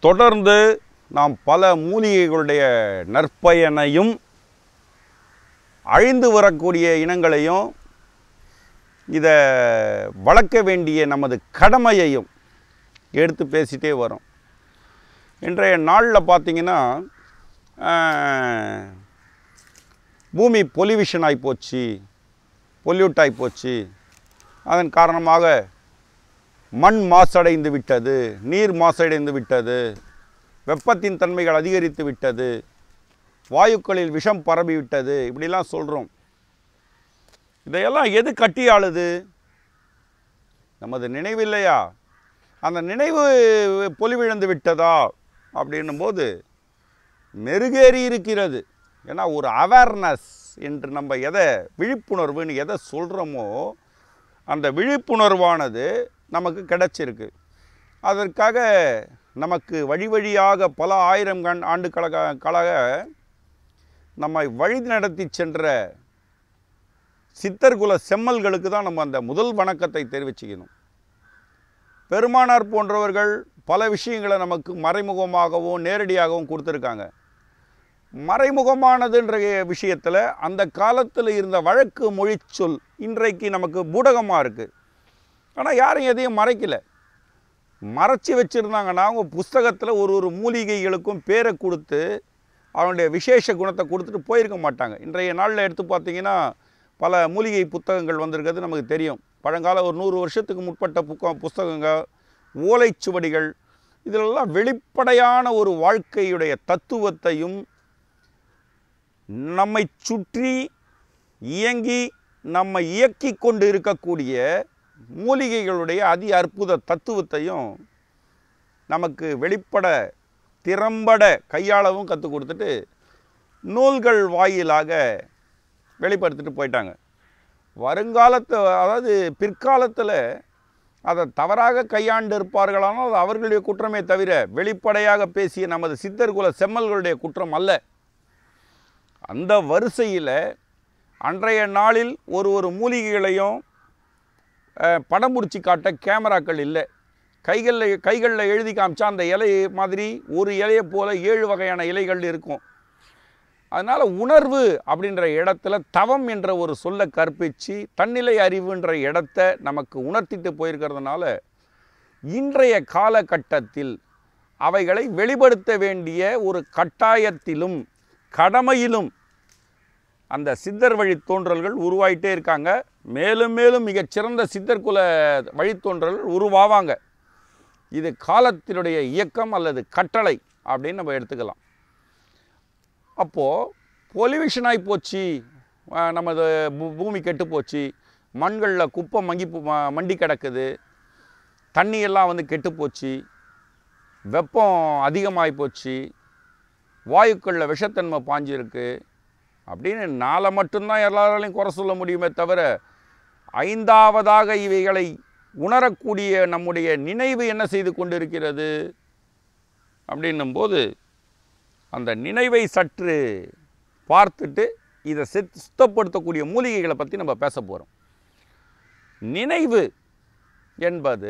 தொடர்ந்து நாம் பல மூலிகைகளுடைய நற்பயனையும் அழிந்து வரக்கூடிய இனங்களையும் இதை வளர்க்க வேண்டிய நமது கடமையையும் எடுத்து பேசிட்டே வரோம் இன்றைய நாளில் பார்த்தீங்கன்னா ஆஹ், பூமி பொல்யூஷன் ஆகி போச்சு பொல்யூட் ஆகி போச்சு அதன் காரணமாக மண் மாசடைந்து விட்டது நீர் மாசடைந்து விட்டது வெப்பத்தின் தன்மைகள் அதிகரித்து விட்டது வாயுக்களில் விஷம் பரவி விட்டது இப்படிலாம் சொல்கிறோம் இதையெல்லாம் எது கட்டி ஆளுது நமது நினைவில்லையா அந்த நினைவு பொலிவிழந்து விட்டதா அப்படின்னும் போது மெருகேறி இருக்கிறது ஏன்னா ஒரு அவேர்னஸ் என்று நம்ம எதை விழிப்புணர்வுன்னு எதை சொல்கிறோமோ அந்த விழிப்புணர்வானது நமக்கு கிடைச்சிருக்கு அதற்காக நமக்கு வழி வழியாக பல ஆயிரம் கண் ஆண்டு கழக கழக நம்மை வழி நடத்தி சென்ற சித்தர்குல செம்மல்களுக்கு தான் நம்ம அந்த முதல் வணக்கத்தை தெரிவிச்சுக்கணும் பெருமானார் போன்றவர்கள் பல விஷயங்களை நமக்கு மறைமுகமாகவும் நேரடியாகவும் கொடுத்துருக்காங்க மறைமுகமானதுன்ற விஷயத்தில் அந்த காலத்தில் இருந்த வழக்கு மொழிச்சொல் இன்றைக்கு நமக்கு பூடகமாக இருக்குது ஆனால் யாரும் எதையும் மறைக்கல மறைச்சி வச்சுருந்தாங்கன்னா அவங்க புஸ்தகத்தில் ஒரு ஒரு மூலிகைகளுக்கும் பேரை கொடுத்து அவனுடைய விசேஷ குணத்தை கொடுத்துட்டு போயிருக்க மாட்டாங்க இன்றைய நாளில் எடுத்து பார்த்தீங்கன்னா பல மூலிகை புத்தகங்கள் வந்திருக்கிறது நமக்கு தெரியும் பழங்கால ஒரு நூறு வருஷத்துக்கு முற்பட்ட புக்க புஸ்தகங்கள் ஓலைச்சுவடிகள் இதிலெல்லாம் வெளிப்படையான ஒரு வாழ்க்கையுடைய தத்துவத்தையும் நம்மை சுற்றி இயங்கி நம்மை இயக்கி கொண்டு இருக்கக்கூடிய மூலிகைகளுடைய அதி அற்புத தத்துவத்தையும் நமக்கு வெளிப்பட திறம்பட கையாளவும் கற்றுக் கொடுத்துட்டு நூல்கள் வாயிலாக வெளிப்படுத்திட்டு போயிட்டாங்க வருங்காலத்து அதாவது பிற்காலத்தில் அதை தவறாக கையாண்டு இருப்பார்களானால் அது அவர்களுடைய குற்றமே தவிர வெளிப்படையாக பேசிய நமது சித்தர்குல செம்மல்களுடைய குற்றம் அல்ல அந்த வரிசையில் அன்றைய நாளில் ஒரு ஒரு மூலிகைகளையும் அஹ், படம் பிடிச்சி காட்ட கேமராக்கள் இல்லை கைகளில் கைகளில் எழுதி காமிச்சா அந்த இலை மாதிரி ஒரு இலையை போல் ஏழு வகையான இலைகள் இருக்கும் அதனால் உணர்வு அப்படின்ற இடத்துல தவம் என்ற ஒரு சொல்லை கற்பித்து தன்னிலை அறிவுன்ற இடத்த நமக்கு உணர்த்திட்டு போயிருக்கிறதுனால இன்றைய காலகட்டத்தில் அவைகளை வெளிப்படுத்த வேண்டிய ஒரு கட்டாயத்திலும் கடமையிலும் அந்த சித்தர் வழி தோன்றல்கள் உருவாயிட்டே இருக்காங்க மேலும் மேலும் மிகச்சிறந்த சித்தர் குல வழித்தோன்றல்கள் உருவாவாங்க இது காலத்தினுடைய இயக்கம் அல்லது கட்டளை அப்படின்னு நம்ம எடுத்துக்கலாம் அப்போது பொல்யூஷன் ஆகி போச்சு அஹ் நமது பூ- பூமி கெட்டு போச்சு மண்களில் குப்பை மங்கி போ- ம- மண்டி கிடக்குது தண்ணியெல்லாம் வந்து கெட்டு போச்சு வெப்பம் அதிகமாகி போச்சு வாயுக்களில் விஷத்தன்மை பாஞ்சிருக்கு அப்படின்னு நாளை மட்டும்தான் எல்லாராலையும் குறை சொல்ல முடியுமே தவிர ஐந்தாவதாக இவைகளை உணரக்கூடிய நம்முடைய நினைவு என்ன செய்து கொண்டிருக்கிறது அப்படின்னும்போது அந்த நினைவை சற்று பார்த்துட்டு இதை சித் சுத்தப்படுத்தக்கூடிய மூலிகைகளை பற்றி நம்ம பேச போகிறோம் நினைவு என்பது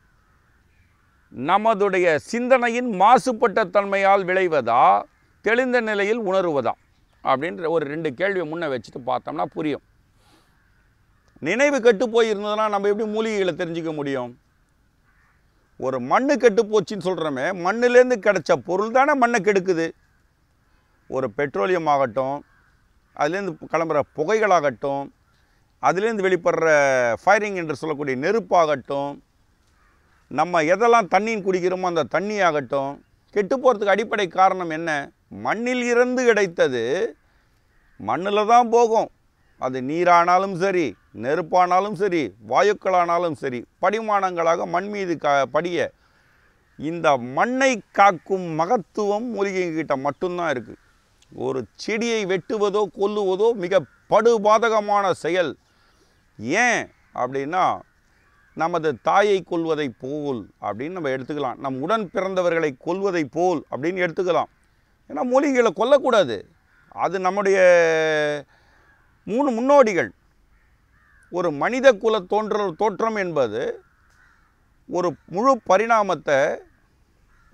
நமதுடைய சிந்தனையின் மாசுபட்ட தன்மையால் விளைவதா தெளிந்த நிலையில் உணருவதா அப்படின்ற ஒரு ரெண்டு கேள்வியை முன்ன வச்சுட்டு பார்த்தோம்னா புரியும் நினைவு கெட்டு போயிருந்ததுன்னா நம்ம எப்படி மூலிகைகளை தெரிஞ்சுக்க முடியும் ஒரு மண்ணு கெட்டு போச்சுன்னு சொல்கிறோமே மண்ணுலேருந்து கிடைச்ச பொருள் தானே மண்ணை கெடுக்குது ஒரு பெட்ரோலியம் ஆகட்டும் அதுலேருந்து கிளம்புற புகைகளாகட்டும் அதுலேருந்து வெளிப்படுற ஃபயரிங் என்று சொல்லக்கூடிய நெருப்பாகட்டும் நம்ம எதெல்லாம் தண்ணின்னு குடிக்கிறோமோ அந்த தண்ணி ஆகட்டும் கெட்டு போகிறதுக்கு அடிப்படை காரணம் என்ன மண்ணில் இருந்து கிடைத்தது மண்ணில் தான் போகும் அது நீரானாலும் சரி நெருப்பானாலும் சரி வாயுக்களானாலும் சரி படிமானங்களாக மண் மீது க படிய இந்த மண்ணை காக்கும் மகத்துவம் மூலிகை கிட்ட மட்டும்தான் இருக்குது ஒரு செடியை வெட்டுவதோ கொல்லுவதோ மிக படுபாதகமான செயல் ஏன் அப்படின்னா நமது தாயை கொல்வதைப் போல் அப்படின்னு நம்ம எடுத்துக்கலாம் நம் உடன் பிறந்தவர்களை கொல்வதைப் போல் அப்படின்னு எடுத்துக்கலாம் ஏன்னா மூலிகைகளை கொல்லக்கூடாது அது நம்முடைய மூணு முன்னோடிகள் ஒரு மனித குல தோன்ற தோற்றம் என்பது ஒரு முழு பரிணாமத்தை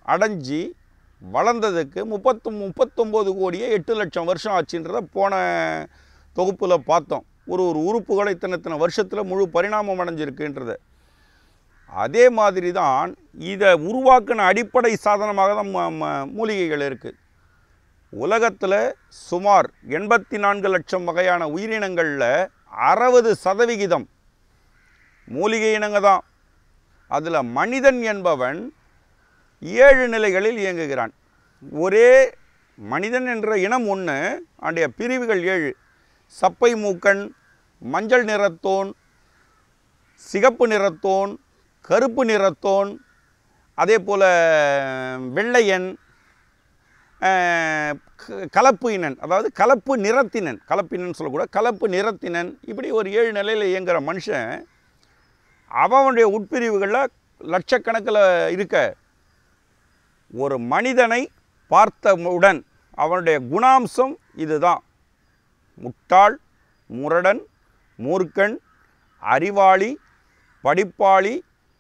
அடைஞ்சி வளர்ந்ததுக்கு முப்பத்து முப்பத்தொம்போது கோடியே எட்டு லட்சம் வருஷம் ஆச்சுன்றத போன தொகுப்பில் பார்த்தோம் ஒரு ஒரு உறுப்புகளை இத்தனை இத்தனை வருஷத்தில் முழு பரிணாமம் அடைஞ்சிருக்குன்றத அதே மாதிரி தான் இதை உருவாக்கின அடிப்படை சாதனமாக தான் ம- ம- மூலிகைகள் இருக்குது உலகத்தில் சுமார் எண்பத்தி நான்கு லட்சம் வகையான உயிரினங்களில் அறுபது சதவிகிதம் மூலிகை இனங்க தான் அதில் மனிதன் என்பவன் ஏழு நிலைகளில் இயங்குகிறான் ஒரே மனிதன் என்ற இனம் ஒன்று அடைய பிரிவுகள் ஏழு சப்பை மூக்கன் மஞ்சள் நிறத்தோன் சிகப்பு நிறத்தோன் கருப்பு நிறத்தோன் அதே போல் வெள்ளையன் அஹ், க- கலப்பு இனன் அதாவது கலப்பு நிறத்தினன் கலப்பினன் சொல்லக்கூட கலப்பு நிறத்தினன் இப்படி ஒரு ஏழு நிலையில் இயங்குகிற மனுஷன் அவனுடைய உட்பிரிவுகளில் லட்சக்கணக்கில் இருக்க ஒரு மனிதனை பார்த்தவுடன் அவனுடைய குணாம்சம் இதுதான் முட்டாள் முரடன் மூர்க்கன் அறிவாளி படிப்பாளி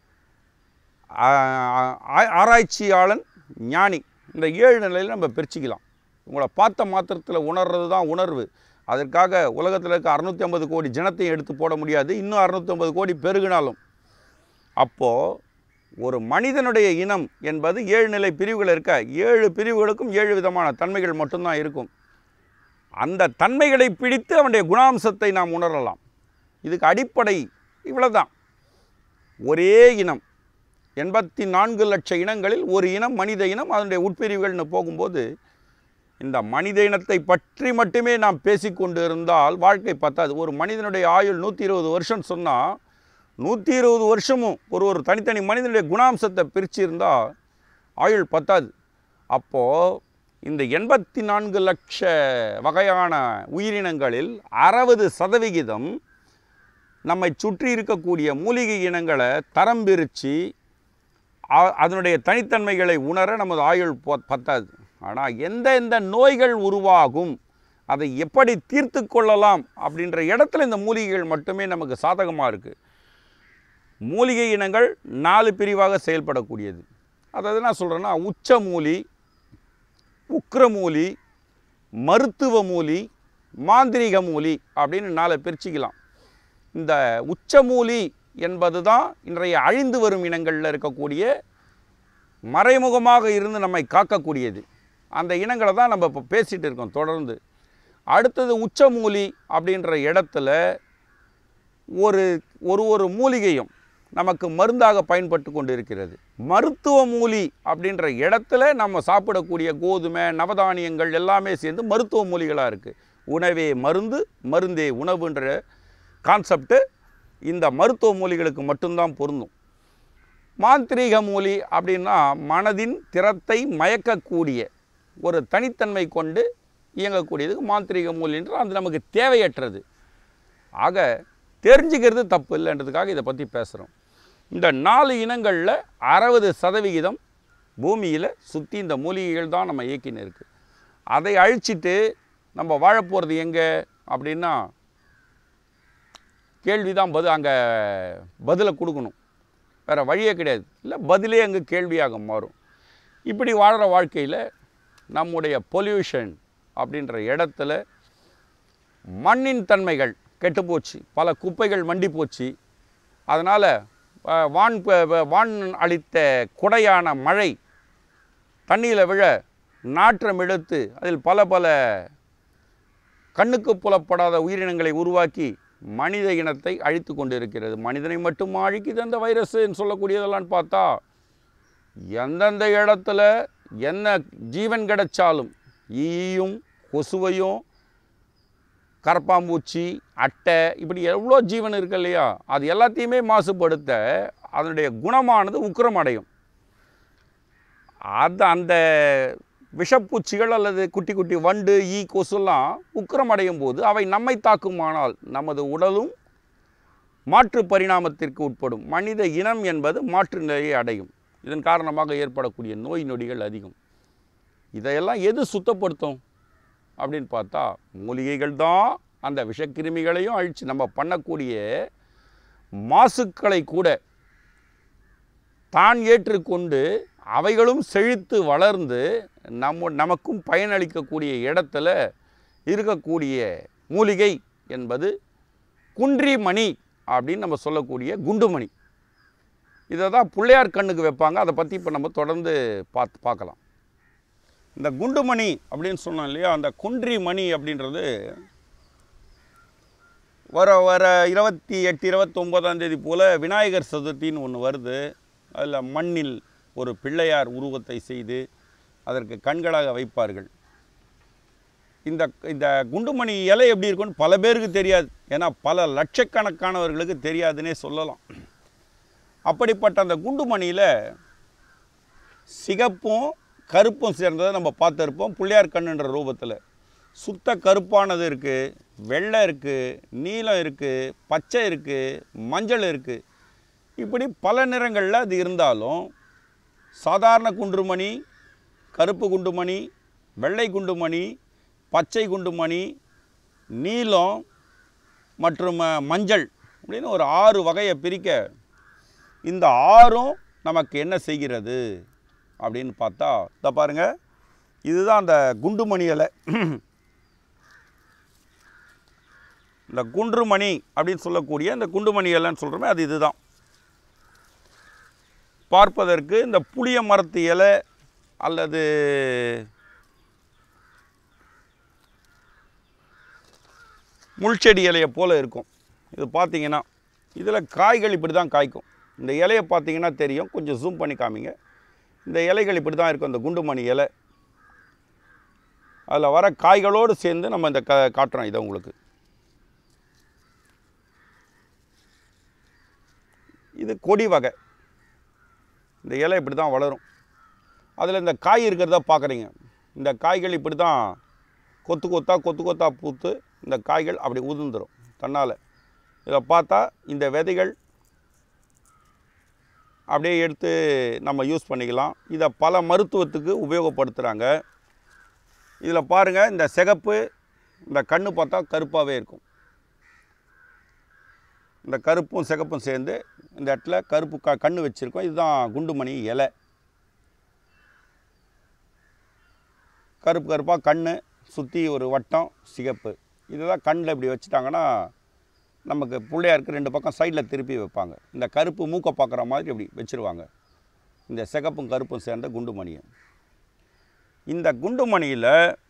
ஆ- ஆ- ஆராய்ச்சியாளன் ஞானி இந்த ஏழு நிலையில் நம்ம பிரிச்சுக்கலாம் உங்களை பார்த்த மாத்திரத்தில் உணர்றது தான் உணர்வு அதற்காக உலகத்தில் இருக்க அறுநூற்றி ஐம்பது கோடி ஜனத்தையும் எடுத்து போட முடியாது இன்னும் அறுநூற்றி ஐம்பது கோடி பெருகினாலும் அப்போது ஒரு மனிதனுடைய இனம் என்பது ஏழு நிலை பிரிவுகள் இருக்க ஏழு பிரிவுகளுக்கும் ஏழு விதமான தன்மைகள் மட்டும்தான் இருக்கும் அந்த தன்மைகளை பிடித்து அவனுடைய குணாம்சத்தை நாம் உணரலாம் இதுக்கு அடிப்படை இவ்வளவுதான் ஒரே இனம் எண்பத்தி நான்கு லட்ச இனங்களில் ஒரு இனம் மனித இனம் அதனுடைய உட்பிரிவுகள்னு போகும்போது இந்த மனித இனத்தை பற்றி மட்டுமே நாம் பேசிக்கொண்டு இருந்தால் வாழ்க்கை பத்தாது ஒரு மனிதனுடைய ஆயுள் நூற்றி இருபது வருஷம் சொன்னால் நூற்றி இருபது வருஷமும் ஒரு ஒரு தனித்தனி மனிதனுடைய குணாம்சத்தை பிரிச்சிருந்தால் ஆயுள் பத்தாது அப்போது இந்த எண்பத்தி நான்கு லட்ச வகையான உயிரினங்களில் அறுபது சதவிகிதம் நம்மை சுற்றி இருக்கக்கூடிய மூலிகை இனங்களை தரம் பிரித்து அ- அதனுடைய தனித்தன்மைகளை உணர நமது ஆயுள் ப- பத்தாது ஆனால் எந்த எந்த நோய்கள் உருவாகும் அதை எப்படி தீர்த்து கொள்ளலாம் அப்படின்ற இடத்துல இந்த மூலிகைகள் மட்டுமே நமக்கு சாதகமாக இருக்குது மூலிகை இனங்கள் நாலு பிரிவாக செயல்படக்கூடியது அதாவது நான் சொல்கிறேன்னா உச்ச மூலி உக்கிரமூலி மருத்துவ மூலி மாந்திரீக மூலி அப்படின்னு நாலு பிரிச்சுக்கலாம் இந்த உச்சமூலி என்பது தான் இன்றைய அழிந்து வரும் இனங்களில் இருக்கக்கூடிய மறைமுகமாக இருந்து நம்மை காக்கக்கூடியது அந்த இனங்களை தான் நம்ம இப்போ பேசிகிட்டு இருக்கோம் தொடர்ந்து அடுத்தது உச்சமூலி அப்படின்ற இடத்துல ஒரு ஒரு ஒரு மூலிகையும் நமக்கு மருந்தாக பயன்பட்டு கொண்டு இருக்கிறது மருத்துவ மூலி அப்படின்ற இடத்துல நம்ம சாப்பிடக்கூடிய கோதுமை நவதானியங்கள் எல்லாமே சேர்ந்து மருத்துவ மூலிகளாக இருக்குது உணவே மருந்து மருந்தே உணவுன்ற கான்செப்ட்டு இந்த மருத்துவ மூலிகளுக்கு மட்டும்தான் பொருந்தும் மாந்திரீக மூலி அப்படின்னா மனதின் திறத்தை மயக்கக்கூடிய ஒரு தனித்தன்மை கொண்டு இயங்கக்கூடியதுக்கு மாந்திரீக மூலின்ற அது நமக்கு தேவையற்றது ஆக தெரிஞ்சுக்கிறது தப்பு இல்லைன்றதுக்காக இதை பற்றி பேசுகிறோம் இந்த நாலு இனங்களில் அறுபது சதவிகிதம் பூமியில் சுற்றி இந்த மூலிகைகள் தான் நம்ம இயக்கின்னு இருக்குது அதை அழிச்சிட்டு நம்ம வாழப்போகிறது எங்கே அப்படின்னா கேள்வி தான் பதில் அங்கே பதிலை கொடுக்கணும் வேறு வழியே கிடையாது இல்லை பதிலே அங்கே கேள்வியாக மாறும் இப்படி வாழ்கிற வாழ்க்கையில் நம்முடைய பொல்யூஷன் அப்படின்ற இடத்துல மண்ணின் தன்மைகள் கெட்டுப்போச்சு பல குப்பைகள் மண்டி போச்சு அதனால் வான் ப- ப- வான் அளித்த குடையான மழை தண்ணியில் விழ நாற்றம் எடுத்து அதில் பல பல கண்ணுக்கு புலப்படாத உயிரினங்களை உருவாக்கி மனித இனத்தை அழித்து கொண்டிருக்கிறது மனிதனை மட்டும் அழிக்குது அந்த வைரஸ்ன்னு சொல்லக்கூடியதெல்லாம் பார்த்தா எந்தெந்த இடத்துல என்ன ஜீவன் கிடைச்சாலும் ஈயும் கொசுவையும் கரப்பாம்பூச்சி அட்டை இப்படி எவ்வளோ ஜீவன் இருக்கு இல்லையா அது எல்லாத்தையுமே மாசுபடுத்த அதனுடைய குணமானது உக்கிரம் அடையும் அது அந்த விஷப்பூச்சிகள் அல்லது குட்டி குட்டி வண்டு ஈ கொசுலாம் உக்கிரம் அடையும் போது அவை நம்மை தாக்குமானால் நமது உடலும் மாற்று பரிணாமத்திற்கு உட்படும் மனித இனம் என்பது மாற்று நிலையை அடையும் இதன் காரணமாக ஏற்படக்கூடிய நோய் நொடிகள் அதிகம் இதையெல்லாம் எது சுத்தப்படுத்தும் அப்படின்னு பார்த்தா மூலிகைகள் தான் அந்த விஷக்கிருமிகளையும் அழித்து நம்ம பண்ணக்கூடிய மாசுக்களை கூட தான் ஏற்றுக்கொண்டு அவைகளும் செழித்து வளர்ந்து நம்ம நமக்கும் பயனளிக்கக்கூடிய இடத்துல இருக்கக்கூடிய மூலிகை என்பது குன்றிமணி அப்படின்னு நம்ம சொல்லக்கூடிய குண்டுமணி இதை தான் பிள்ளையார் கண்ணுக்கு வைப்பாங்க அதை பற்றி இப்போ நம்ம தொடர்ந்து பார்த்து பார்க்கலாம் இந்த குண்டுமணி அப்படின்னு சொன்னோம் இல்லையா அந்த குன்றி மணி அப்படின்றது வர வர இருபத்தி எட்டு இருபத்தொம்போதாம் தேதி போல் விநாயகர் சதுர்த்தின்னு ஒன்று வருது அதில் மண்ணில் ஒரு பிள்ளையார் உருவத்தை செய்து அதற்கு கண்களாக வைப்பார்கள் இந்த இந்த குண்டுமணி இலை எப்படி இருக்குன்னு பல பேருக்கு தெரியாது ஏன்னா பல லட்சக்கணக்கானவர்களுக்கு தெரியாதுன்னே சொல்லலாம் அப்படிப்பட்ட அந்த குண்டுமணியில் சிகப்பும் கருப்பும் சேர்ந்ததை நம்ம பார்த்துருப்போம் பிள்ளையார் கண்ணுன்ற ரூபத்தில் சுத்த கருப்பானது இருக்குது வெள்ளை இருக்குது நீலம் இருக்குது பச்சை இருக்குது மஞ்சள் இருக்குது இப்படி பல நிறங்களில் அது இருந்தாலும் சாதாரண குண்டுமணி கருப்பு குண்டுமணி வெள்ளை குண்டுமணி பச்சை குண்டுமணி நீலம் மற்றும் அஹ், மஞ்சள் அப்படின்னு ஒரு ஆறு வகையை பிரிக்க இந்த ஆறும் நமக்கு என்ன செய்கிறது அப்படின்னு பார்த்தா இதை பாருங்க இதுதான் அந்த குண்டுமணி இலை இந்த குன்றுமணி அப்படின்னு சொல்லக்கூடிய இந்த குண்டுமணி இலைன்னு சொல்கிறோமே அது இதுதான் பார்ப்பதற்கு இந்த புளிய மரத்து இலை அல்லது முள்செடி இலையை போல் இருக்கும் இது பார்த்தீங்கன்னா இதில் காய்கள் இப்படி தான் காய்க்கும் இந்த இலையை பார்த்தீங்கன்னா தெரியும் கொஞ்சம் ஜூம் பண்ணி காமிங்க இந்த இலைகள் இப்படி தான் இருக்கும் இந்த குண்டுமணி இலை அதில் வர காய்களோடு சேர்ந்து நம்ம இந்த க காட்டுறோம் இதை உங்களுக்கு இது கொடி வகை இந்த இலை இப்படி தான் வளரும் அதில் இந்த காய் இருக்கிறத பார்க்குறீங்க இந்த காய்கள் இப்படி தான் கொத்து கொத்தா கொத்து கொத்தா பூத்து இந்த காய்கள் அப்படி உதிர்ந்துடும் தன்னால் இதில் பார்த்தா இந்த விதைகள் அப்படியே எடுத்து நம்ம யூஸ் பண்ணிக்கலாம் இதை பல மருத்துவத்துக்கு உபயோகப்படுத்துகிறாங்க இதில் பாருங்கள் இந்த சிகப்பு இந்த கண்ணு பார்த்தா கருப்பாகவே இருக்கும் இந்த கருப்பும் சிகப்பும் சேர்ந்து இந்த இடத்துல கருப்பு க கண்ணு வச்சுருக்கோம் இதுதான் குண்டுமணி இலை கருப்பு கருப்பாக கண் சுற்றி ஒரு வட்டம் சிகப்பு இதுதான் கண்ணில் இப்படி வச்சுட்டாங்கன்னா நமக்கு பிள்ளையாருக்கு ரெண்டு பக்கம் சைடில் திருப்பி வைப்பாங்க இந்த கருப்பு மூக்கை பார்க்குற மாதிரி இப்படி வச்சுருவாங்க இந்த சிகப்பும் கருப்பும் சேர்ந்த குண்டுமணியை இந்த குண்டுமணியில்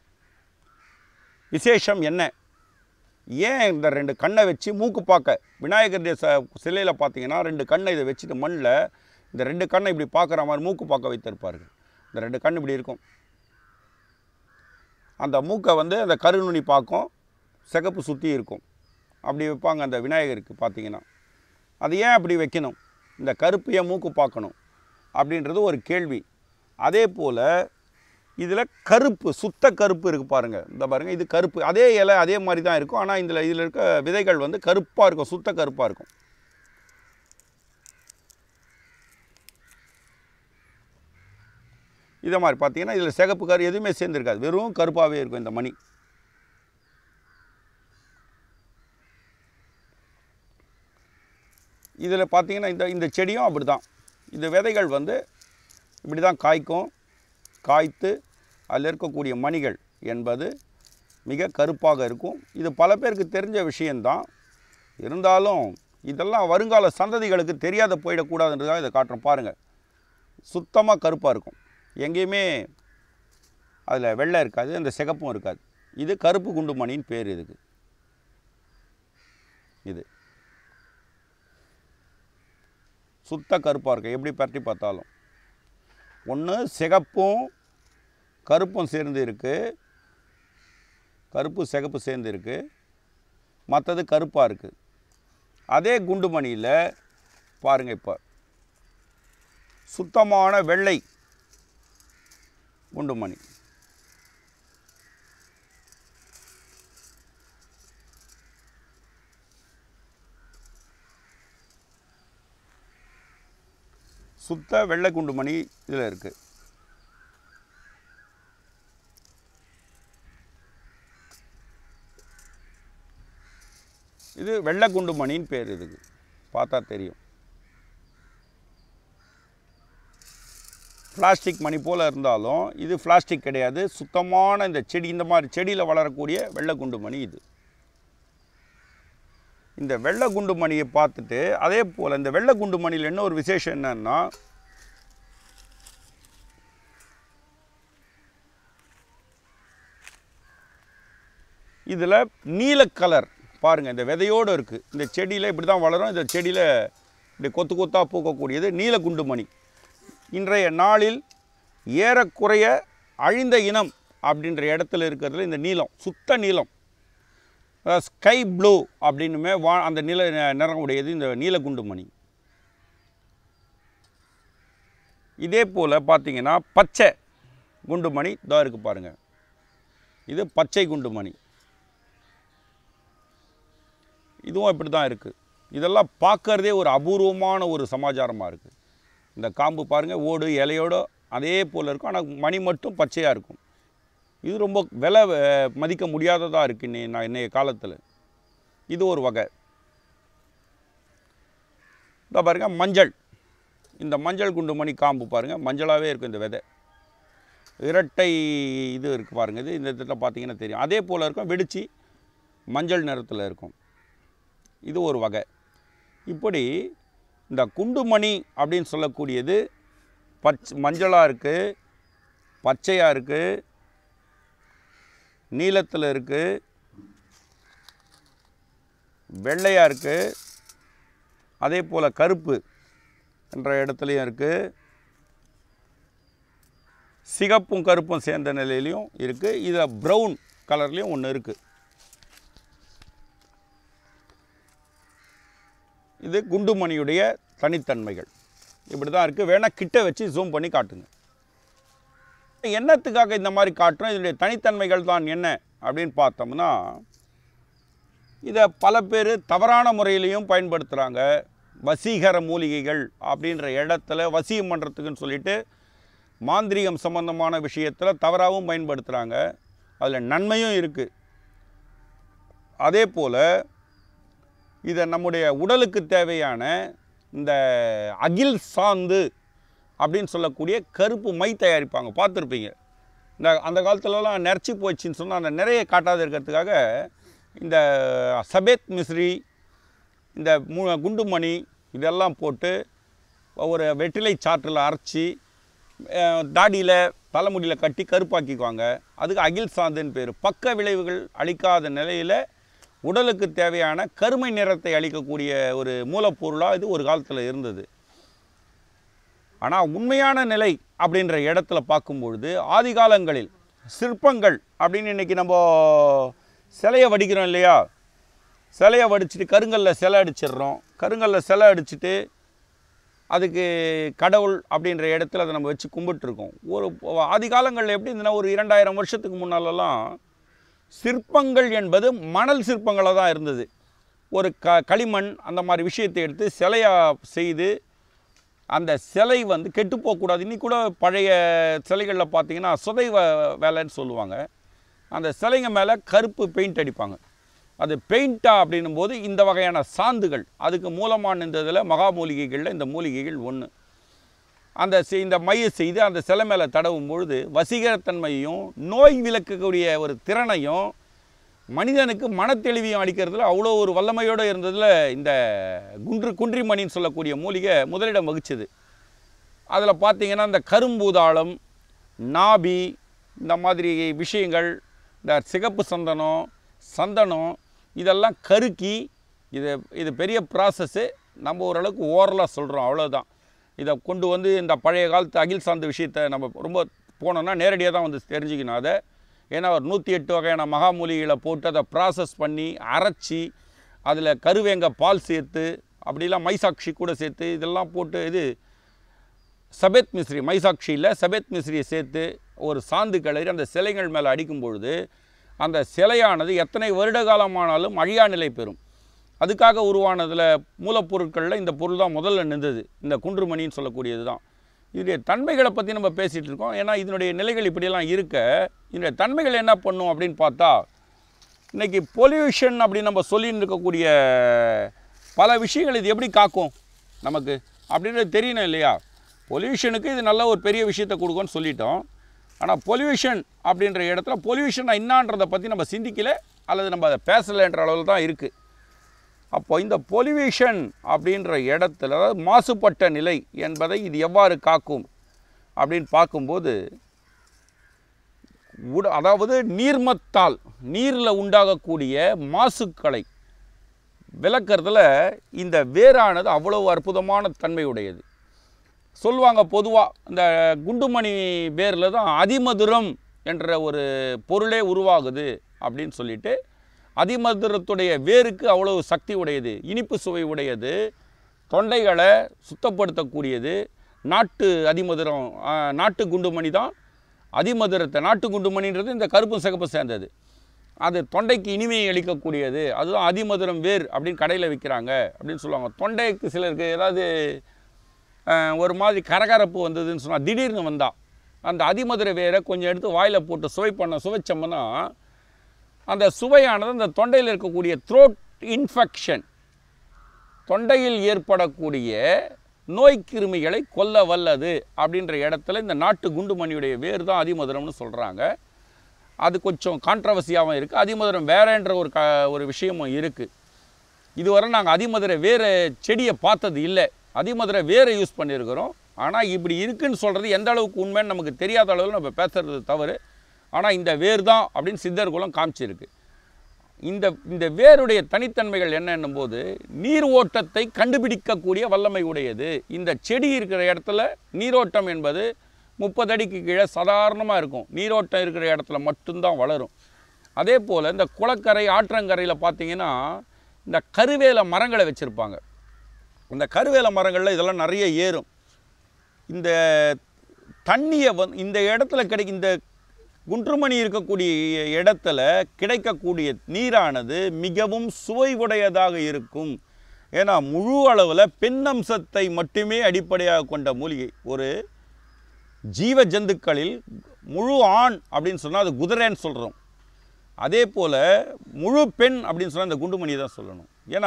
விசேஷம் என்ன ஏன் இந்த ரெண்டு கண்ணை வச்சு மூக்கு பார்க்க விநாயகருடைய ச சிலையில் பார்த்தீங்கன்னா ரெண்டு கண்ணை இதை வச்சுட்டு மண்ணில் இந்த ரெண்டு கண்ணை இப்படி பார்க்குற மாதிரி மூக்கு பார்க்க வைத்திருப்பார்கள் இந்த ரெண்டு கண் இப்படி இருக்கும் அந்த மூக்கை வந்து அந்த கருநுனி பார்க்கும் சிகப்பு சுற்றி இருக்கும் அப்படி வைப்பாங்க அந்த விநாயகருக்கு பார்த்தீங்கன்னா அது ஏன் அப்படி வைக்கணும் இந்த கருப்பு ஏன் மூக்கு பார்க்கணும் அப்படின்றது ஒரு கேள்வி அதே போல் இதில் கருப்பு சுத்த கருப்பு இருக்குது பாருங்கள் இந்த பாருங்கள் இது கருப்பு அதே இலை அதே மாதிரி தான் இருக்கும் ஆனால் இதில் இதில் இருக்க விதைகள் வந்து கருப்பாக இருக்கும் சுத்த கருப்பாக இருக்கும் இதை மாதிரி பார்த்தீங்கன்னா இதில் சிகப்பு கரு எதுவுமே சேர்ந்துருக்காது வெறும் கருப்பாகவே இருக்கும் இந்த மணி இதில் பார்த்தீங்கன்னா இந்த இந்த செடியும் அப்படி தான் இந்த விதைகள் வந்து இப்படி தான் காய்க்கும் காய்த்து அதில் இருக்கக்கூடிய மணிகள் என்பது மிக கருப்பாக இருக்கும் இது பல பேருக்கு தெரிஞ்ச விஷயந்தான் இருந்தாலும் இதெல்லாம் வருங்கால சந்ததிகளுக்கு தெரியாத போயிடக்கூடாதுன்றதாக இதை காட்டுறோம் பாருங்கள் சுத்தமாக கருப்பாக இருக்கும் எங்கேயுமே அதில் வெள்ளை இருக்காது அந்த சிகப்பும் இருக்காது இது கருப்பு குண்டு மணின்னு பேர் இதுக்கு இது சுத்த கருப்பாக இருக்கும் எப்படி பரட்டி பார்த்தாலும் ஒன்று சிகப்பும் கருப்பும் சேர்ந்து இருக்குது கருப்பு சிகப்பு சேர்ந்து இருக்குது மற்றது கருப்பாக இருக்குது அதே குண்டுமணியில் பாருங்கள் இப்போ சுத்தமான வெள்ளை குண்டுமணி சுத்த வெள்ளை குண்டுமணி இதில் இருக்குது இது வெள்ளை குண்டுமணின்னு பேர் இதுக்கு பார்த்தா தெரியும் பிளாஸ்டிக் மணி போல் இருந்தாலும் இது பிளாஸ்டிக் கிடையாது சுத்தமான இந்த செடி இந்த மாதிரி செடியில் வளரக்கூடிய வெள்ளை குண்டு மணி இது இந்த வெள்ளை குண்டு மணியை பார்த்துட்டு அதே போல் இந்த வெள்ளை குண்டு மணியில் என்ன ஒரு விசேஷம் என்னன்னா இதில் நீல கலர் பாருங்கள் இந்த விதையோடு இருக்குது இந்த செடியில் இப்படி தான் வளரும் இந்த செடியில் இப்படி கொத்து கொத்தாக பூக்கக்கூடியது நீல குண்டு மணி இன்றைய நாளில் ஏறக்குறைய அழிந்த இனம் அப்படின்ற இடத்துல இருக்கிறதுல இந்த நீலம் சுத்த நீலம் ஸ்கை ப்ளூ அப்படின்னுமே வா அந்த நில நிறம் உடையது இந்த நீலகுண்டு மணி இதே போல் பார்த்தீங்கன்னா பச்சை குண்டுமணி இதோ இருக்குது பாருங்கள் இது பச்சை குண்டுமணி இதுவும் இப்படி தான் இருக்குது இதெல்லாம் பார்க்கறதே ஒரு அபூர்வமான ஒரு சமாச்சாரமாக இருக்குது இந்த காம்பு பாருங்கள் ஓடு இலையோடு அதே போல் இருக்கும் ஆனால் மணி மட்டும் பச்சையாக இருக்கும் இது ரொம்ப விலை அஹ், மதிக்க முடியாததாக இருக்குது இன்னை நான் இன்றைய காலத்தில் இது ஒரு வகை இதோ பாருங்க மஞ்சள் இந்த மஞ்சள் குண்டு மணி காம்பு பாருங்கள் மஞ்சளாகவே இருக்கும் இந்த விதை இரட்டை இது இருக்குது பாருங்கள் இது இந்த இதில் பார்த்தீங்கன்னா தெரியும் அதே போல் இருக்கும் வெடிச்சு மஞ்சள் நிறத்தில் இருக்கும் இது ஒரு வகை இப்படி இந்த குண்டுமணி அப்படின்னு சொல்லக்கூடியது பச் மஞ்சளாக இருக்குது பச்சையாக இருக்குது நீலத்தில் இருக்குது வெள்ளையாக இருக்குது அதே போல் கருப்பு என்ற இடத்துலையும் இருக்குது சிகப்பும் கருப்பும் சேர்ந்த நிலையிலையும் இருக்குது இதில் ப்ரௌன் கலர்லேயும் ஒன்று இருக்குது இது குண்டுமணியுடைய தனித்தன்மைகள் இப்படி தான் இருக்குது வேணால் கிட்ட வச்சு ஜூம் பண்ணி காட்டுங்க என்னத்துக்காக இந்த மாதிரி காட்டுறோம் இதனுடைய தனித்தன்மைகள் தான் என்ன அப்படின்னு பார்த்தோம்னா இதை பல பேர் தவறான முறையிலையும் பயன்படுத்துகிறாங்க வசீகர மூலிகைகள் அப்படின்ற இடத்துல வசியம் பண்ணுறதுக்குன்னு சொல்லிட்டு மாந்திரீகம் சம்பந்தமான விஷயத்தில் தவறாகவும் பயன்படுத்துகிறாங்க அதில் நன்மையும் இருக்குது அதே போல் இதை நம்முடைய உடலுக்கு தேவையான இந்த அகில் சாந்து அப்படின்னு சொல்லக்கூடிய கருப்பு மை தயாரிப்பாங்க பார்த்துருப்பீங்க இந்த அந்த காலத்துலலாம் நெர்ச்சி போச்சுன்னு சொன்னால் அந்த நிறைய காட்டாத இருக்கிறதுக்காக இந்த சபேத் மிஸ்ரி இந்த மு குண்டுமணி இதெல்லாம் போட்டு ஒரு வெற்றிலை சாற்றில் அரைச்சி தாடியில் தலைமுடியில் கட்டி கருப்பாக்கிக்குவாங்க அதுக்கு அகில் சாந்துன்னு பேர் பக்க விளைவுகள் அளிக்காத நிலையில் உடலுக்கு தேவையான கருமை நிறத்தை அளிக்கக்கூடிய ஒரு மூலப்பொருளாக இது ஒரு காலத்தில் இருந்தது ஆனால் உண்மையான நிலை அப்படின்ற இடத்துல பார்க்கும்பொழுது ஆதி காலங்களில் சிற்பங்கள் அப்படின்னு இன்றைக்கி நம்ம சிலையை வடிக்கிறோம் இல்லையா சிலையை வடிச்சிட்டு கருங்கல்ல சிலை அடிச்சிடுறோம் கருங்கல்ல சிலை அடிச்சிட்டு அதுக்கு கடவுள் அப்படின்ற இடத்துல அதை நம்ம வச்சு கும்பிட்டுருக்கோம் ஒரு ஆதி காலங்களில் எப்படி இருந்ததுன்னா ஒரு இரண்டாயிரம் வருஷத்துக்கு முன்னாலெல்லாம் சிற்பங்கள் என்பது மணல் சிற்பங்களாக தான் இருந்தது ஒரு க களிமண் அந்த மாதிரி விஷயத்தை எடுத்து சிலையாக செய்து அந்த சிலை வந்து கெட்டு போகக்கூடாது இன்னி கூட பழைய சிலைகளில் பார்த்தீங்கன்னா சுதை வ- வேலைன்னு சொல்லுவாங்க அந்த சிலைங்க மேலே கருப்பு பெயிண்ட் அடிப்பாங்க அது பெயிண்டா அப்படின்னும் போது இந்த வகையான சாந்துகள் அதுக்கு மூலமாக நின்றதில் மகா மூலிகைகளில் இந்த மூலிகைகள் ஒன்று அந்த செ- இந்த மைய செய்து அந்த சிலை மேலே தடவும் பொழுது வசீகரத்தன்மையும் நோய் விலக்கக்கூடிய ஒரு திறனையும் மனிதனுக்கு மனத்தெளிவையும் அளிக்கிறதுல அவ்வளோ ஒரு வல்லமையோடு இருந்ததில் இந்த குன்று குன்றிமணின்னு சொல்லக்கூடிய மூலிகை முதலிடம் வகிச்சது அதில் பார்த்தீங்கன்னா இந்த கரும்பூதாளம் நாபி இந்த மாதிரி விஷயங்கள் இந்த சிகப்பு சந்தனம் சந்தனம் இதெல்லாம் கருக்கி இது இது பெரிய ப்ராசஸ்ஸு நம்ம ஓரளவுக்கு ஓரலாக சொல்கிறோம் அவ்வளோதான் இதை கொண்டு வந்து இந்த பழைய காலத்து அகில் சார்ந்த விஷயத்தை நம்ம ரொம்ப போனோம்னா நேரடியாக தான் வந்து தெரிஞ்சுக்கணும் அதை ஏன்னா ஒரு நூற்றி எட்டு வகையான மகாமூலிகளை போட்டு அதை ப்ராசஸ் பண்ணி அரைச்சி அதில் கருவேங்க பால் சேர்த்து அப்படிலாம் மைசாட்சி கூட சேர்த்து இதெல்லாம் போட்டு இது சபேத் மிஸ்ரி மைசாட்சியில் சபேத் மிஸ்ரியை சேர்த்து ஒரு சாந்து கிளறி அந்த சிலைகள் மேலே அடிக்கும் பொழுது அந்த சிலையானது எத்தனை வருட காலமானாலும் அழியா நிலை பெறும் அதுக்காக உருவானதில் மூலப்பொருட்களில் இந்த பொருள் தான் முதல்ல நின்றது இந்த குன்றுமணின்னு சொல்லக்கூடியது தான் இதனுடைய தன்மைகளை பற்றி நம்ம பேசிகிட்டு இருக்கோம் ஏன்னா இதனுடைய நிலைகள் இப்படியெல்லாம் இருக்க இதனுடைய தன்மைகள் என்ன பண்ணும் அப்படின்னு பார்த்தா இன்றைக்கி பொல்யூஷன் அப்படின்னு நம்ம சொல்லின்னு இருக்கக்கூடிய பல விஷயங்கள் இது எப்படி காக்கும் நமக்கு அப்படின்றது தெரியணும் இல்லையா பொல்யூஷனுக்கு இது நல்ல ஒரு பெரிய விஷயத்தை கொடுக்கும்னு சொல்லிட்டோம் ஆனால் பொல்யூஷன் அப்படின்ற இடத்துல பொல்யூஷன் என்னான்றதை பற்றி நம்ம சிந்திக்கல அல்லது நம்ம அதை பேசலைன்ற அளவில் தான் இருக்குது அப்போ இந்த பொல்யூஷன் அப்படின்ற இடத்துல அதாவது மாசுபட்ட நிலை என்பதை இது எவ்வாறு காக்கும் அப்படின்னு பார்க்கும்போது உட அதாவது நீர்மத்தால் நீரில் உண்டாகக்கூடிய மாசுக்களை விளக்கறதுல இந்த வேரானது அவ்வளவு அற்புதமான தன்மையுடையது சொல்லுவாங்க பொதுவாக இந்த குண்டுமணி வேரில் தான் அதிமதுரம் என்ற ஒரு பொருளே உருவாகுது அப்படின்னு சொல்லிட்டு அதிமதுரத்துடைய வேருக்கு அவ்வளவு சக்தி உடையது இனிப்பு சுவை உடையது தொண்டைகளை சுத்தப்படுத்தக்கூடியது நாட்டு அதிமதுரம் ஆ, நாட்டு குண்டுமணி தான் அதிமதுரத்தை நாட்டு குண்டுமணின்றது இந்த கருப்பும் சிகப்பும் சேர்ந்தது அது தொண்டைக்கு இனிமையை அளிக்கக்கூடியது அதுதான் அதிமதுரம் வேர் அப்படின்னு கடையில் விற்கிறாங்க அப்படின்னு சொல்லுவாங்க தொண்டைக்கு சிலருக்கு ஏதாவது அஹ், ஒரு மாதிரி கரகரப்பு வந்ததுன்னு சொன்னால் திடீர்னு வந்தா அந்த அதிமதுர வேரை கொஞ்சம் எடுத்து வாயில் போட்டு சுவை பண்ண சுவைச்சோம்னா அந்த சுவையானது அந்த தொண்டையில் இருக்கக்கூடிய த்ரோட் இன்ஃபெக்ஷன் தொண்டையில் ஏற்படக்கூடிய நோய் கிருமிகளை கொல்ல வல்லது அப்படின்ற இடத்துல இந்த நாட்டு குண்டுமணியுடைய வேர் தான் அதிமதுரம்னு சொல்கிறாங்க அது கொஞ்சம் கான்ட்ரவர்சியாகவும் இருக்குது அதிமதுரம் வேறன்ற ஒரு க ஒரு விஷயமும் இருக்குது இதுவரை நாங்கள் அதிமதுர வேறு செடியை பார்த்தது இல்லை அதிமதுர வேரை யூஸ் பண்ணியிருக்கிறோம் ஆனால் இப்படி இருக்குன்னு சொல்கிறது எந்த அளவுக்கு உண்மைன்னு நமக்கு தெரியாத அளவில் நம்ம பேசுறது தவறு ஆனால் இந்த வேர் தான் அப்படின்னு சித்தர்குலம் காமிச்சிருக்கு இந்த இந்த வேருடைய தனித்தன்மைகள் என்னன்னும் போது நீர் ஓட்டத்தை கண்டுபிடிக்கக்கூடிய வல்லமை உடையது இந்த செடி இருக்கிற இடத்துல நீரோட்டம் என்பது முப்பது அடிக்கு கீழே சாதாரணமாக இருக்கும் நீரோட்டம் இருக்கிற இடத்துல மட்டும்தான் வளரும் அதே போல் இந்த குளக்கரை ஆற்றங்கரையில் பார்த்தீங்கன்னா இந்த கருவேல மரங்களை வச்சுருப்பாங்க இந்த கருவேல மரங்களில் இதெல்லாம் நிறைய ஏறும் இந்த தண்ணியை வந்து இந்த இடத்துல கிடைக்கும் இந்த குன்றுமணி இருக்கக்கூடிய இடத்துல கிடைக்கக்கூடிய நீரானது மிகவும் சுவை உடையதாக இருக்கும் ஏன்னா முழு அளவில் பெண் அம்சத்தை மட்டுமே அடிப்படையாக கொண்ட மூலிகை ஒரு ஜீவ ஜந்துக்களில் முழு ஆண் அப்படின்னு சொன்னால் அது குதிரைன்னு சொல்கிறோம் அதே போல் முழு பெண் அப்படின்னு சொன்னால் இந்த குண்டுமணி தான் சொல்லணும் ஏன்னா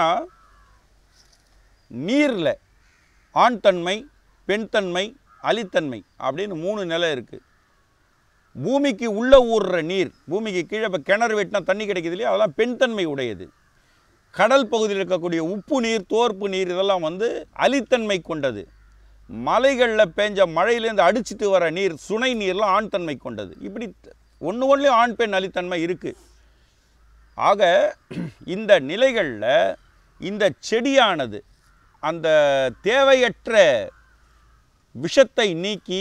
நீரில் ஆண் தன்மை பெண் தன்மை அலித்தன்மை அப்படின்னு மூணு நிலை இருக்குது பூமிக்கு உள்ளே ஊறுற நீர் பூமிக்கு கீழே இப்போ கிணறு வெட்டினா தண்ணி கிடைக்குது இல்லையா அதெல்லாம் பெண் தன்மை உடையது கடல் பகுதியில் இருக்கக்கூடிய உப்பு நீர் தோர்ப்பு நீர் இதெல்லாம் வந்து அலித்தன்மை கொண்டது மலைகளில் பேஞ்ச மழையிலேருந்து அடிச்சிட்டு வர நீர் சுனை நீர்லாம் ஆண் தன்மை கொண்டது இப்படி ஒன்று ஒன்றுலையும் ஆண் பெண் அலித்தன்மை இருக்குது ஆக இந்த நிலைகளில் இந்த செடியானது அந்த தேவையற்ற விஷத்தை நீக்கி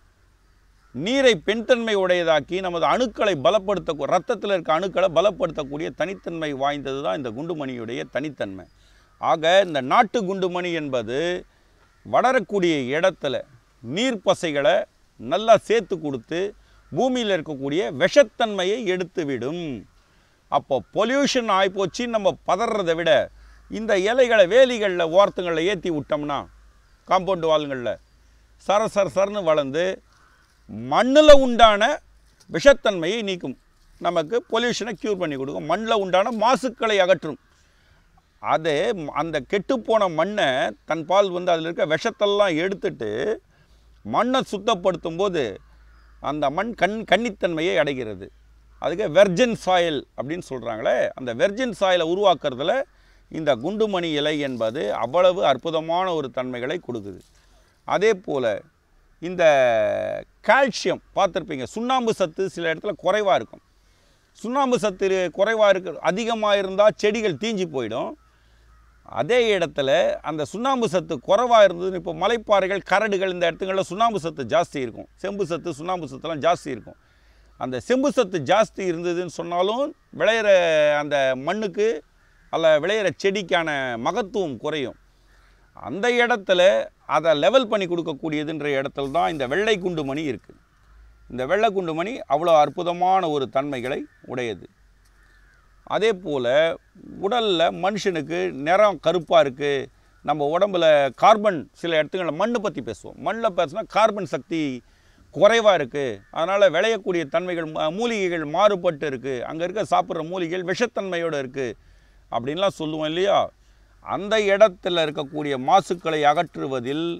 நீரை பெண்தன்மை உடையதாக்கி நமது அணுக்களை பலப்படுத்த ரத்தத்தில் இருக்க அணுக்களை பலப்படுத்தக்கூடிய தனித்தன்மை வாய்ந்தது தான் இந்த குண்டுமணியுடைய தனித்தன்மை ஆக இந்த நாட்டு குண்டுமணி என்பது வளரக்கூடிய இடத்துல நீர் பசைகளை நல்லா சேர்த்து கொடுத்து பூமியில் இருக்கக்கூடிய விஷத்தன்மையை எடுத்துவிடும் அப்போ பொல்யூஷன் ஆகிப்போச்சின்னு நம்ம பதறதை விட இந்த இலைகளை வேலிகளில் ஓரத்துங்களில் ஏற்றி விட்டோம்னா காம்பவுண்டு வால்களில் சர சர சரன்னு வளர்ந்து மண்ணில் உண்டான விஷத்தன்மையை நீக்கும் நமக்கு பொல்யூஷனை க்யூர் பண்ணி கொடுக்கும் மண்ணில் உண்டான மாசுக்களை அகற்றும் அது ம- அந்த கெட்டுப்போன மண்ணை தன் பால் வந்து அதில் இருக்க விஷத்தெல்லாம் எடுத்துட்டு மண்ணை சுத்தப்படுத்தும் போது அந்த மண் கண் கன்னித்தன்மையை அடைகிறது அதுக்கு வெர்ஜின் சாயில் அப்படின்னு சொல்கிறாங்களே அந்த வெர்ஜின் சாயிலை உருவாக்குறதுல இந்த குண்டுமணி இலை என்பது அவ்வளவு அற்புதமான ஒரு தன்மைகளை கொடுக்குது அதே போல் இந்த கால்சியம் பார்த்துருப்பீங்க சுண்ணாம்பு சத்து சில இடத்துல குறைவாக இருக்கும் சுண்ணாம்பு சத்து குறைவாக இருக்கு அதிகமாக இருந்தால் செடிகள் தீஞ்சு போயிடும் அதே இடத்துல அந்த சுண்ணாம்பு சத்து குறைவாக இருந்ததுன்னு இப்போ மலைப்பாறைகள் கரடுகள் இந்த இடத்துங்களில் சுண்ணாம்பு சத்து ஜாஸ்தி இருக்கும் செம்பு சத்து சுண்ணாம்பு சத்துலாம் ஜாஸ்தி இருக்கும் அந்த செம்பு சத்து ஜாஸ்தி இருந்ததுன்னு சொன்னாலும் விளையிற அந்த மண்ணுக்கு அல்ல விளையிற செடிக்கான மகத்துவம் குறையும் அந்த இடத்துல அதை லெவல் பண்ணி கொடுக்கக்கூடியதுன்ற இடத்துல தான் இந்த வெள்ளை குண்டு மணி இருக்குது இந்த வெள்ளை குண்டு மணி அவ்வளோ அற்புதமான ஒரு தன்மைகளை உடையது அதே போல் உடலில் மனுஷனுக்கு நிறம் கருப்பாக இருக்குது நம்ம உடம்புல கார்பன் சில இடத்துங்களில் மண்ணை பற்றி பேசுவோம் மண்ணில் பேசுனா கார்பன் சக்தி குறைவாக இருக்குது அதனால் விளையக்கூடிய தன்மைகள் ம- மூலிகைகள் மாறுபட்டு இருக்குது அங்கே இருக்க சாப்பிட்ற மூலிகைகள் விஷத்தன்மையோடு இருக்குது அப்படின்லாம் சொல்லுவோம் இல்லையா அந்த இடத்துல இருக்கக்கூடிய மாசுக்களை அகற்றுவதில்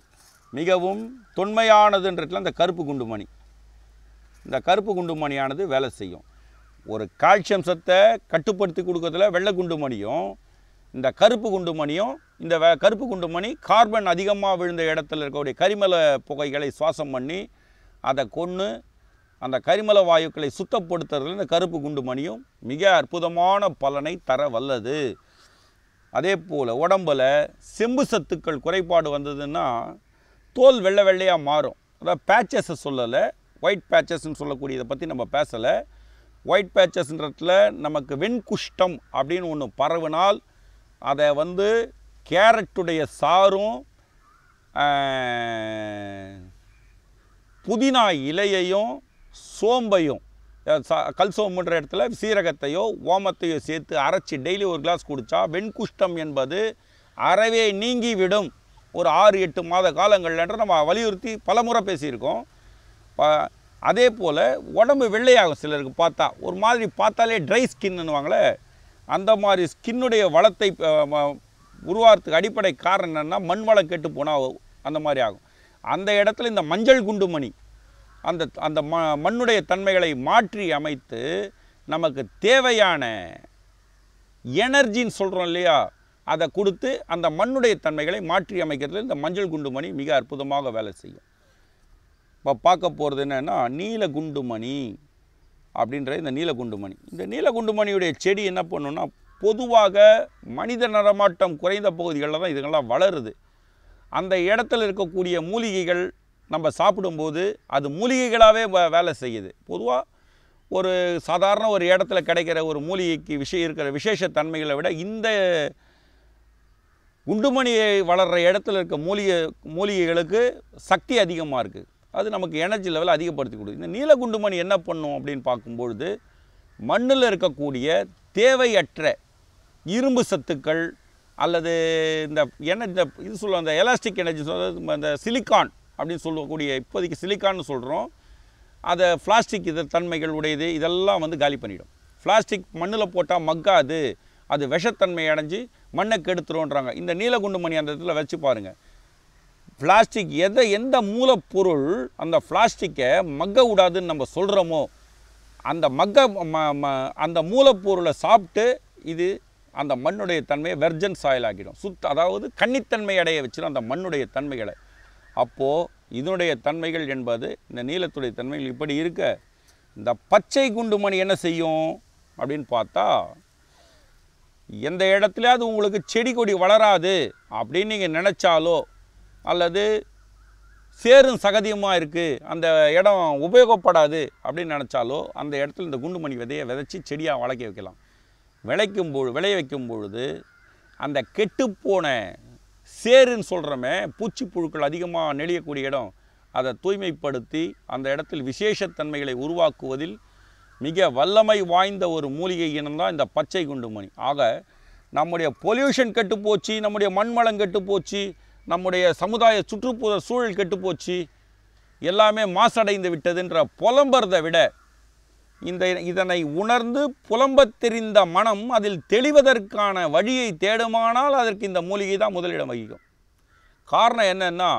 மிகவும் தொன்மையானதுன்றதுல இந்த கருப்பு குண்டுமணி இந்த கருப்பு குண்டுமணியானது வேலை செய்யும் ஒரு கால்சியம் சத்தை கட்டுப்படுத்தி கொடுக்கறதுல வெள்ளை குண்டுமணியும் இந்த கருப்பு குண்டுமணியும் இந்த வே கருப்பு குண்டுமணி கார்பன் அதிகமாக விழுந்த இடத்துல இருக்கக்கூடிய கரிமல புகைகளை சுவாசம் பண்ணி அதை கொன்று அந்த கரிமல வாயுக்களை சுத்தப்படுத்துறதுல இந்த கருப்பு குண்டுமணியும் மிக அற்புதமான பலனை தர வல்லது அதே போல் உடம்புல செம்பு சத்துக்கள் குறைபாடு வந்ததுன்னா தோல் வெள்ளை வெள்ளையாக மாறும் அதாவது பேச்சஸை சொல்லலை ஒயிட் பேச்சஸ்ன்னு சொல்லக்கூடியதை பற்றி நம்ம பேசலை ஒயிட் பேச்சஸ்ன்றதுல நமக்கு வெண்குஷ்டம் அப்படின்னு ஒன்று பரவினால் அதை வந்து கேரட்டுடைய சாரும் ஆஹ், புதினா இலையையும் சோம்பையும் அஹ் ச- கல் சோம்புன்ற இடத்துல சீரகத்தையோ ஓமத்தையோ சேர்த்து அரைச்சி டெய்லி ஒரு கிளாஸ் குடித்தா வெண்குஷ்டம் என்பது அறவே நீங்கி விடும் ஒரு ஆறு எட்டு மாத காலங்கள்ன்ற நம்ம வலியுறுத்தி பலமுறை பேசியிருக்கோம் ப அதே போல் உடம்பு வெள்ளையாகும் சிலருக்கு பார்த்தா ஒரு மாதிரி பார்த்தாலே ட்ரை ஸ்கின்னுவாங்களே அந்த மாதிரி ஸ்கின்னுடைய வளத்தை அஹ், ம- உருவாகிறதுக்கு அடிப்படை காரணம் என்னென்னா மண் வளம் கெட்டு போனால் அந்த மாதிரி ஆகும் அந்த இடத்துல இந்த மஞ்சள் குண்டுமணி அந்த அந்த ம மண்ணுடைய தன்மைகளை மாற்றி அமைத்து நமக்கு தேவையான எனர்ஜின்னு சொல்கிறோம் இல்லையா அதை கொடுத்து அந்த மண்ணுடைய தன்மைகளை மாற்றி அமைக்கிறதுல இந்த மஞ்சள் குண்டுமணி மிக அற்புதமாக வேலை செய்யும் இப்போ பார்க்க போகிறது என்னன்னா நீல குண்டுமணி அப்படின்ற இந்த நீல குண்டுமணி இந்த நீல குண்டுமணியுடைய செடி என்ன பண்ணுன்னா பொதுவாக மனித நடமாட்டம் குறைந்த பகுதிகளில் தான் இதுங்கெல்லாம் வளருது அந்த இடத்துல இருக்கக்கூடிய மூலிகைகள் நம்ம சாப்பிடும்போது அது மூலிகைகளாகவே வேலை செய்யுது பொதுவாக ஒரு சாதாரண ஒரு இடத்துல கிடைக்கிற ஒரு மூலிகைக்கு விஷயம் இருக்கிற விசேஷ தன்மைகளை விட இந்த குண்டுமணியை வளர்கிற இடத்துல இருக்க மூலிகை மூலிகைகளுக்கு சக்தி அதிகமாக இருக்குது அது நமக்கு எனர்ஜி லெவல் அதிகப்படுத்தி கொடுக்குது இந்த நீல குண்டுமணி என்ன பண்ணும் அப்படின்னு பார்க்கும்பொழுது மண்ணில் இருக்கக்கூடிய தேவையற்ற இரும்பு சத்துக்கள் அல்லது இந்த என்ன இந்த இது சொல்லுவோம் அந்த எலாஸ்டிக் எனர்ஜி சொல்றது இந்த சிலிக்கான் அப்படின்னு சொல்லக்கூடிய இப்போதைக்கு சிலிக்கான்னு சொல்கிறோம் அதை பிளாஸ்டிக் இது தன்மைகள் உடையது இதெல்லாம் வந்து காலி பண்ணிடும் பிளாஸ்டிக் மண்ணில் போட்டால் மக்காது அது விஷத்தன்மை அடைஞ்சு மண்ணை கெடுத்துருன்றாங்க இந்த நீலகுண்டு மணி அந்த இடத்துல வச்சு பாருங்கள் பிளாஸ்டிக் எதை எந்த மூலப்பொருள் அந்த பிளாஸ்டிக்கை மக்க விடாதுன்னு நம்ம சொல்கிறோமோ அந்த மக்க ம- ம- அந்த மூலப்பொருளை சாப்பிட்டு இது அந்த மண்ணுடைய தன்மையை வெர்ஜன் சாயில் ஆக்கிடும் சுத்த அதாவது கன்னித்தன்மை அடைய வச்சிடும் அந்த மண்ணுடைய தன்மைகளை அப்போது இதனுடைய தன்மைகள் என்பது இந்த நீலத்துடைய தன்மைகள் இப்படி இருக்க இந்த பச்சை குண்டுமணி என்ன செய்யும் அப்படின்னு பார்த்தா எந்த இடத்துலயாவது உங்களுக்கு செடி கொடி வளராது அப்படின்னு நீங்கள் நினச்சாலோ அல்லது சேரும் சகதியமாக இருக்குது அந்த இடம் உபயோகப்படாது அப்படின்னு நினச்சாலோ அந்த இடத்துல இந்த குண்டுமணி விதையை விதைச்சி செடியாக வளர்க்க வைக்கலாம் விளைக்கும் பொழு விளைய வைக்கும் பொழுது அந்த கெட்டுப்போன சேருன்னு சொல்கிறோமே பூச்சி புழுக்கள் அதிகமாக நெளியக்கூடிய இடம் அதை தூய்மைப்படுத்தி அந்த இடத்தில் விசேஷத்தன்மைகளை உருவாக்குவதில் மிக வல்லமை வாய்ந்த ஒரு மூலிகை இனம்தான் இந்த பச்சை குண்டுமணி ஆக நம்முடைய பொல்யூஷன் கெட்டு போச்சு நம்முடைய மண்வளம் கெட்டு போச்சு நம்முடைய சமுதாய சுற்றுப்புற சூழல் கெட்டு போச்சு எல்லாமே மாசடைந்து விட்டதுன்ற புலம்புறதை விட இந்த இதனை உணர்ந்து புலம்பத் தெரிந்த மனம் அதில் தெளிவதற்கான வழியை தேடுமானால் அதற்கு இந்த மூலிகை தான் முதலிடம் வகிக்கும் காரணம் என்னன்னா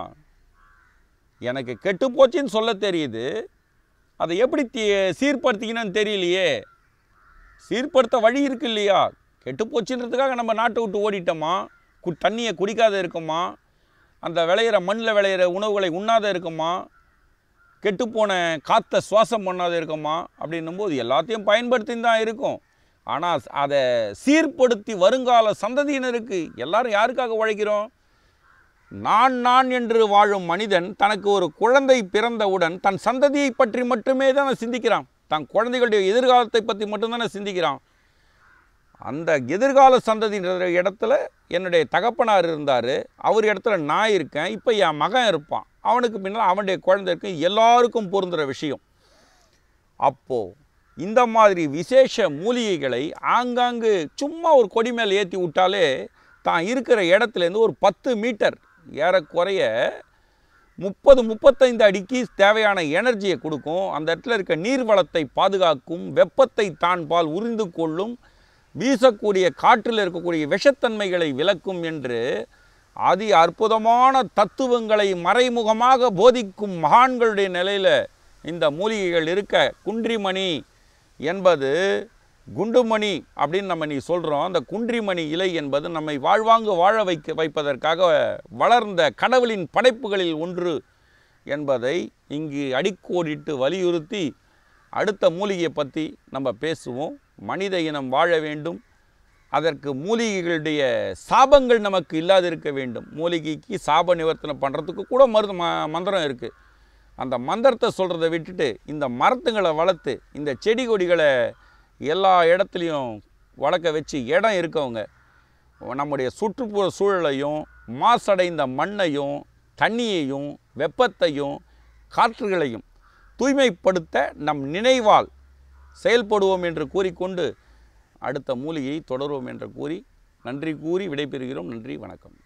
எனக்கு கெட்டு போச்சுன்னு சொல்ல தெரியுது அதை எப்படி தீ சீர்படுத்திக்கணும்னு தெரியலையே சீர்படுத்த வழி இருக்கு இல்லையா கெட்டு போச்சுன்றதுக்காக நம்ம நாட்டை விட்டு ஓடிட்டோமா கு தண்ணியை குடிக்காத இருக்கோமா அந்த விளையிற மண்ணில் விளையிற உணவுகளை உண்ணாத இருக்கோமா கெட்டுப்போன காற்றை சுவாசம் பண்ணாத இருக்கோமா அப்படின்னும் போது எல்லாத்தையும் பயன்படுத்தி தான் இருக்கும் ஆனால் அதை சீர்படுத்தி வருங்கால சந்ததியினருக்கு எல்லாரும் யாருக்காக உழைக்கிறோம் நான் நான் என்று வாழும் மனிதன் தனக்கு ஒரு குழந்தை பிறந்தவுடன் தன் சந்ததியை பற்றி மட்டுமே தானே சிந்திக்கிறான் தன் குழந்தைகளுடைய எதிர்காலத்தை பற்றி மட்டும்தானே சிந்திக்கிறான் அந்த எதிர்கால சந்ததின்ற இடத்துல என்னுடைய தகப்பனார் இருந்தார் அவர் இடத்துல நான் இருக்கேன் இப்போ என் மகன் இருப்பான் அவனுக்கு பின்னால் அவனுடைய குழந்தை இருக்கு எல்லாருக்கும் பொருந்துகிற விஷயம் அப்போது இந்த மாதிரி விசேஷ மூலிகைகளை ஆங்காங்கு சும்மா ஒரு கொடி மேல் ஏற்றி விட்டாலே தான் இருக்கிற இடத்துலேருந்து ஒரு பத்து மீட்டர் ஏறக்குறைய முப்பது முப்பத்தைந்து அடிக்கு தேவையான எனர்ஜியை கொடுக்கும் அந்த இடத்துல இருக்க நீர் வளத்தை பாதுகாக்கும் வெப்பத்தை தான் பால் உறிந்து கொள்ளும் வீசக்கூடிய காற்றில் இருக்கக்கூடிய விஷத்தன்மைகளை விலக்கும் என்று அதி அற்புதமான தத்துவங்களை மறைமுகமாக போதிக்கும் மகான்களுடைய நிலையில் இந்த மூலிகைகள் இருக்க குன்றிமணி என்பது குண்டுமணி அப்படின்னு நம்ம நீ சொல்கிறோம் அந்த குன்றிமணி இலை என்பது நம்மை வாழ்வாங்கு வாழ வைக்க வைப்பதற்காக வளர்ந்த கடவுளின் படைப்புகளில் ஒன்று என்பதை இங்கு அடிக்கோடிட்டு வலியுறுத்தி அடுத்த மூலிகையை பற்றி நம்ம பேசுவோம் மனித இனம் வாழ வேண்டும் அதற்கு மூலிகைகளுடைய சாபங்கள் நமக்கு இல்லாதிருக்க வேண்டும் மூலிகைக்கு சாப நிவர்த்தனை பண்ணுறதுக்கு கூட மருந்து ம மந்திரம் இருக்குது அந்த மந்திரத்தை சொல்கிறத விட்டுட்டு இந்த மரத்துங்களை வளர்த்து இந்த செடி கொடிகளை எல்லா இடத்துலையும் வளர்க்க வச்சு இடம் இருக்கவங்க நம்முடைய சுற்றுப்புற சூழலையும் மாசடைந்த மண்ணையும் தண்ணியையும் வெப்பத்தையும் காற்றுகளையும் தூய்மைப்படுத்த நம் நினைவால் செயல்படுவோம் என்று கூறிக்கொண்டு அடுத்த மூலிகையை தொடருவோம் என்று கூறி நன்றி கூறி விடைபெறுகிறோம் நன்றி வணக்கம்